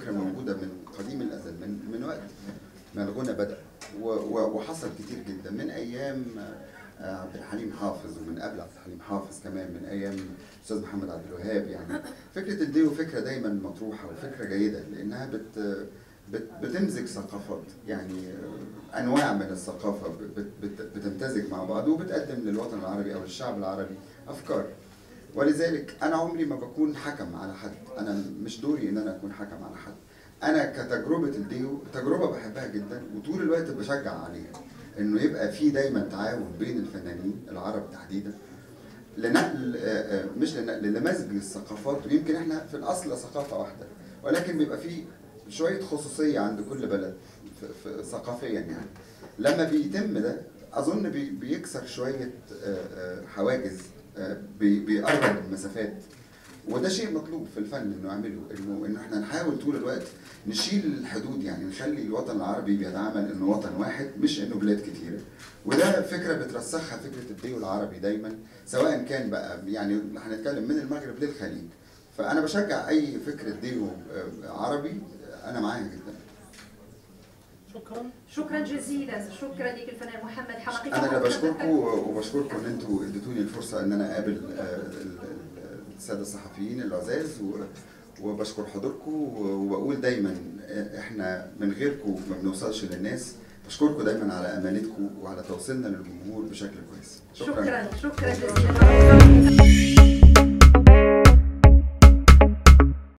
فكره موجوده من قديم الازل من من وقت ما الغنى بدا و- و- وحصل كتير جدا من ايام آه، عبد الحليم حافظ ومن قبل عبد الحليم حافظ كمان من ايام الاستاذ محمد عبد الوهاب يعني فكره الديو فكره دايما مطروحه وفكره جيده لانها بت بت- بتمزج ثقافات يعني آه، انواع من الثقافه بت- بت- بتمتزج مع بعض وبتقدم للوطن العربي او للشعب العربي افكار ولذلك انا عمري ما بكون حكم على حد انا مش دوري ان انا اكون حكم على حد انا كتجربه الديو تجربه بحبها جدا وطول الوقت بشجع عليها انه يبقى في دايما تعاون بين الفنانين العرب تحديدا لنقل آه، آه، مش لنقل لمزج الثقافات ويمكن احنا في الاصل ثقافه واحده ولكن بيبقى في شويه خصوصيه عند كل بلد في في ثقافيا يعني لما بيتم ده اظن بي- بيكسر شويه آه، آه، حواجز آه، بي- بيقرب المسافات وده شيء مطلوب في الفن انه يعمله انه انه احنا نحاول طول الوقت نشيل الحدود يعني نخلي الوطن العربي بيتعامل انه وطن واحد مش انه بلاد كتيره وده فكره بترسخها فكره الديو العربي دايما سواء كان بقى يعني هنتكلم من المغرب للخليج فانا بشجع اي فكره ديو آه، عربي انا معاها جدا شكرا شكرا جزيلا شكرا لك الفنان محمد حقيقة انا اللي بشكركم وبشكركم ان انتوا اديتوني الفرصه ان انا اقابل آه، ال- ال- الساده الصحفيين العزاز و- وبشكر حضوركم وبقول دايما آه، احنا من غيركم ما بنوصلش للناس بشكركم دايما على امانتكم وعلى توصيلنا للجمهور بشكل كويس شكرا شكرا جزيلا